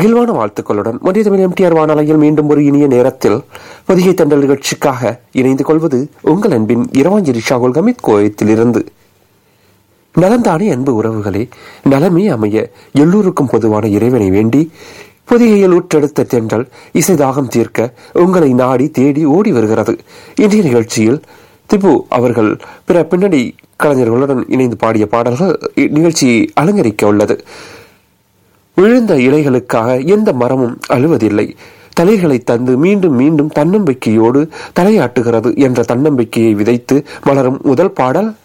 மகிழ்வான வாழ்த்துக்களுடன் மத்திய தமிழ் எம்டிஆர் வானலையில் மீண்டும் ஒரு இனிய நேரத்தில் புதிய தண்டல் நிகழ்ச்சிக்காக இணைந்து கொள்வது உங்கள் அன்பின் இரவாஞ்சலி ஷாகுல் கமித் கோயத்திலிருந்து நலந்தானே அன்பு உறவுகளே நலமே அமைய எல்லோருக்கும் பொதுவான இறைவனை வேண்டி புதிகையில் ஊற்றெடுத்த தென்றல் இசை தாகம் தீர்க்க உங்களை நாடி தேடி ஓடி வருகிறது இன்றைய நிகழ்ச்சியில் திபு அவர்கள் பிற பின்னணி கலைஞர்களுடன் இணைந்து பாடிய பாடல்கள் நிகழ்ச்சியை அலங்கரிக்க உள்ளது விழுந்த இலைகளுக்காக எந்த மரமும் அழுவதில்லை தளிர்களை தந்து மீண்டும் மீண்டும் தன்னம்பிக்கையோடு தலையாட்டுகிறது என்ற தன்னம்பிக்கையை விதைத்து மலரும் முதல் பாடல்